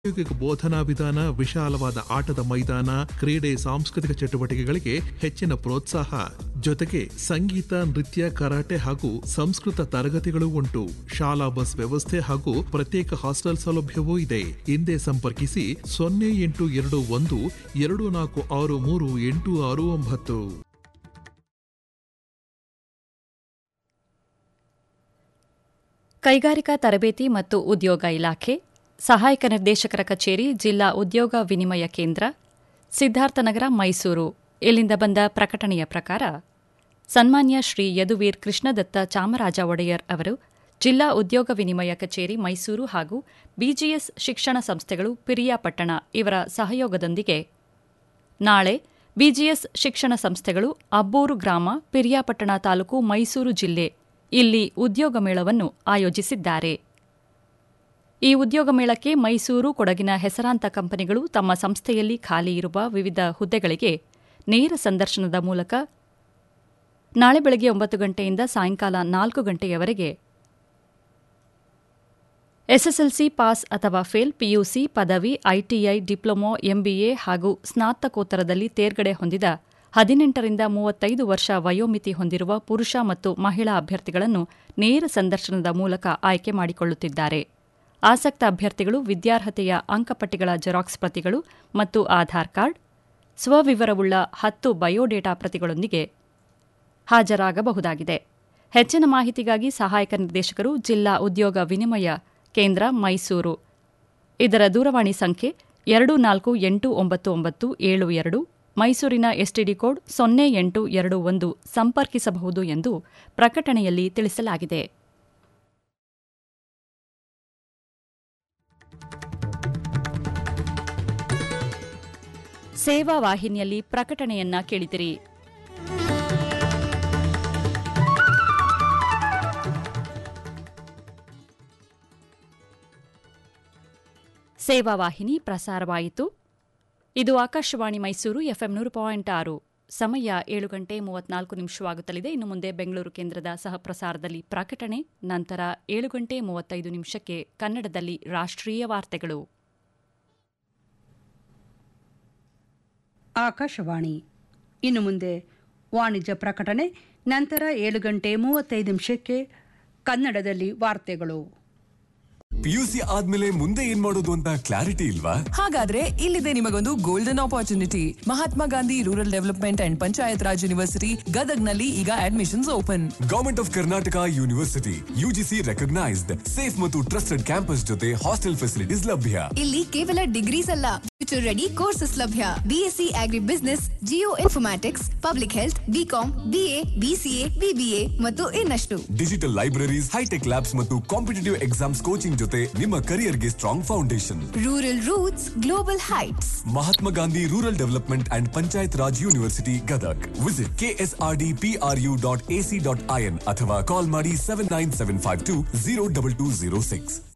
ಪ್ರಾಯೋಗಿಕ ಬೋಧನಾ ವಿಧಾನ ವಿಶಾಲವಾದ ಆಟದ ಮೈದಾನ ಕ್ರೀಡೆ ಸಾಂಸ್ಕೃತಿಕ ಚಟುವಟಿಕೆಗಳಿಗೆ ಹೆಚ್ಚಿನ ಪ್ರೋತ್ಸಾಹ ಜೊತೆಗೆ ಸಂಗೀತ ನೃತ್ಯ ಕರಾಟೆ ಹಾಗೂ ಸಂಸ್ಕೃತ ತರಗತಿಗಳು ಉಂಟು ಶಾಲಾ ಬಸ್ ವ್ಯವಸ್ಥೆ ಹಾಗೂ ಪ್ರತ್ಯೇಕ ಹಾಸ್ಟೆಲ್ ಸೌಲಭ್ಯವೂ ಇದೆ ಹಿಂದೆ ಸಂಪರ್ಕಿಸಿ ಸೊನ್ನೆ ಎಂಟು ಎರಡು ಒಂದು ಎರಡು ನಾಲ್ಕು ಆರು ಮೂರು ಎಂಟು ಆರು ಒಂಬತ್ತು ಕೈಗಾರಿಕಾ ತರಬೇತಿ ಮತ್ತು ಉದ್ಯೋಗ ಇಲಾಖೆ ಸಹಾಯಕ ನಿರ್ದೇಶಕರ ಕಚೇರಿ ಜಿಲ್ಲಾ ಉದ್ಯೋಗ ವಿನಿಮಯ ಕೇಂದ್ರ ಸಿದ್ಧಾರ್ಥನಗರ ಮೈಸೂರು ಇಲ್ಲಿಂದ ಬಂದ ಪ್ರಕಟಣೆಯ ಪ್ರಕಾರ ಸನ್ಮಾನ್ಯ ಶ್ರೀ ಯದುವೀರ್ ಕೃಷ್ಣದತ್ತ ಚಾಮರಾಜ ಒಡೆಯರ್ ಅವರು ಜಿಲ್ಲಾ ಉದ್ಯೋಗ ವಿನಿಮಯ ಕಚೇರಿ ಮೈಸೂರು ಹಾಗೂ ಬಿಜಿಎಸ್ ಶಿಕ್ಷಣ ಸಂಸ್ಥೆಗಳು ಪಿರಿಯಾಪಟ್ಟಣ ಇವರ ಸಹಯೋಗದೊಂದಿಗೆ ನಾಳೆ ಬಿಜಿಎಸ್ ಶಿಕ್ಷಣ ಸಂಸ್ಥೆಗಳು ಅಬ್ಬೂರು ಗ್ರಾಮ ಪಿರಿಯಾಪಟ್ಟಣ ತಾಲೂಕು ಮೈಸೂರು ಜಿಲ್ಲೆ ಇಲ್ಲಿ ಉದ್ಯೋಗ ಮೇಳವನ್ನು ಆಯೋಜಿಸಿದ್ದಾರೆ ಈ ಉದ್ಯೋಗ ಮೇಳಕ್ಕೆ ಮೈಸೂರು ಕೊಡಗಿನ ಹೆಸರಾಂತ ಕಂಪನಿಗಳು ತಮ್ಮ ಸಂಸ್ಥೆಯಲ್ಲಿ ಖಾಲಿ ಇರುವ ವಿವಿಧ ಹುದ್ದೆಗಳಿಗೆ ನೇರ ಸಂದರ್ಶನದ ಮೂಲಕ ನಾಳೆ ಬೆಳಗ್ಗೆ ಒಂಬತ್ತು ಗಂಟೆಯಿಂದ ಸಾಯಂಕಾಲ ನಾಲ್ಕು ಗಂಟೆಯವರೆಗೆ ಎಸ್ಎಸ್ಎಲ್ಸಿ ಪಾಸ್ ಅಥವಾ ಫೇಲ್ ಪಿಯುಸಿ ಪದವಿ ಐಟಿಐ ಡಿಪ್ಲೊಮೊ ಎಂಬಿಎ ಹಾಗೂ ಸ್ನಾತಕೋತ್ತರದಲ್ಲಿ ತೇರ್ಗಡೆ ಹೊಂದಿದ ಹದಿನೆಂಟರಿಂದ ಮೂವತ್ತೈದು ವರ್ಷ ವಯೋಮಿತಿ ಹೊಂದಿರುವ ಪುರುಷ ಮತ್ತು ಮಹಿಳಾ ಅಭ್ಯರ್ಥಿಗಳನ್ನು ನೇರ ಸಂದರ್ಶನದ ಮೂಲಕ ಆಯ್ಕೆ ಮಾಡಿಕೊಳ್ಳುತ್ತಿದ್ದಾರೆ ಆಸಕ್ತ ಅಭ್ಯರ್ಥಿಗಳು ವಿದ್ಯಾರ್ಹತೆಯ ಅಂಕಪಟ್ಟಿಗಳ ಜೆರಾಕ್ಸ್ ಪ್ರತಿಗಳು ಮತ್ತು ಆಧಾರ್ ಕಾರ್ಡ್ ಸ್ವವಿವರವುಳ್ಳ ಹತ್ತು ಬಯೋಡೇಟಾ ಪ್ರತಿಗಳೊಂದಿಗೆ ಹಾಜರಾಗಬಹುದಾಗಿದೆ ಹೆಚ್ಚಿನ ಮಾಹಿತಿಗಾಗಿ ಸಹಾಯಕ ನಿರ್ದೇಶಕರು ಜಿಲ್ಲಾ ಉದ್ಯೋಗ ವಿನಿಮಯ ಕೇಂದ್ರ ಮೈಸೂರು ಇದರ ದೂರವಾಣಿ ಸಂಖ್ಯೆ ಎರಡು ನಾಲ್ಕು ಎಂಟು ಒಂಬತ್ತು ಒಂಬತ್ತು ಏಳು ಎರಡು ಮೈಸೂರಿನ ಎಸ್ಟಿಡಿ ಕೋಡ್ ಸೊನ್ನೆ ಎಂಟು ಎರಡು ಒಂದು ಸಂಪರ್ಕಿಸಬಹುದು ಎಂದು ಪ್ರಕಟಣೆಯಲ್ಲಿ ತಿಳಿಸಲಾಗಿದೆ ಸೇವಾ ವಾಹಿನಿಯಲ್ಲಿ ಪ್ರಕಟಣೆಯನ್ನ ಕೇಳಿದಿರಿ ಸೇವಾ ವಾಹಿನಿ ಪ್ರಸಾರವಾಯಿತು ಇದು ಆಕಾಶವಾಣಿ ಮೈಸೂರು ಎಫ್ಎಂ ನೂರು ಪಾಯಿಂಟ್ ಆರು ಸಮಯ ಏಳು ಗಂಟೆ ಮೂವತ್ನಾಲ್ಕು ನಿಮಿಷವಾಗುತ್ತಲಿದೆ ಇನ್ನು ಮುಂದೆ ಬೆಂಗಳೂರು ಕೇಂದ್ರದ ಸಹ ಪ್ರಸಾರದಲ್ಲಿ ಪ್ರಕಟಣೆ ನಂತರ ಏಳು ಗಂಟೆ ಮೂವತ್ತೈದು ನಿಮಿಷಕ್ಕೆ ಕನ್ನಡದಲ್ಲಿ ರಾಷ್ಟ್ರೀಯ ವಾರ್ತೆಗಳು ಆಕಾಶವಾಣಿ ಇನ್ನು ಮುಂದೆ ವಾಣಿಜ್ಯ ಪ್ರಕಟಣೆ ನಂತರ ಏಳು ಗಂಟೆ ಮೂವತ್ತೈದು ನಿಮಿಷಕ್ಕೆ ಕನ್ನಡದಲ್ಲಿ ವಾರ್ತೆಗಳು ಪಿಯುಸಿ ಆದ್ಮೇಲೆ ಮುಂದೆ ಏನ್ ಮಾಡೋದು ಅಂತ ಕ್ಲಾರಿಟಿ ಇಲ್ವಾ ಹಾಗಾದ್ರೆ ಇಲ್ಲಿದೆ ನಿಮಗೊಂದು golden opportunity Mahatma Gandhi rural development and Panchayat Raj university ಗದಗ್ನಲ್ಲಿ ಈಗ admissions open government of Karnataka university UGC recognised safe ಮತ್ತು ಟ್ರಸ್ಟೆಡ್ ಕ್ಯಾಂಪಸ್ ಜೊತೆ ಹಾಸ್ಟೆಲ್ ಫೆಸಿಲಿಟೀಸ್ ಲಭ್ಯ ಇಲ್ಲಿ ಕೇವಲ ಡಿಗ್ರೀಸ್ ಅಲ್ಲ ಫ್ಯೂಚರ್ ರೆಡಿ ಕೋರ್ಸಸ್ ಲಭ್ಯ BSc agribusiness geo informatics public health BCom BA BCA BBA ಮತ್ತು ಇನ್ನಷ್ಟು ಡಿಜಿಟಲ್ ಲೈಬ್ರರೀಸ್ ಹೈಟೆಕ್ ಲ್ಯಾಬ್ಸ್ ಮತ್ತು ಕಾಂಪಿಟೇಟಿವ್ ಎಕ್ಸಾಮ್ಸ್ ಕೋಚಿಂಗ್ ಜೊತೆ ನಿಮ್ಮ ಕರಿಯರ್ಗೆ strong foundation rural roots global heights Mahatma Gandhi rural development and Panchayat Raj university Gadag visit KSRD PRU dot AC dot IN ಅಥವಾ call ಮಾಡಿ seven nine seven five two zero double two zero six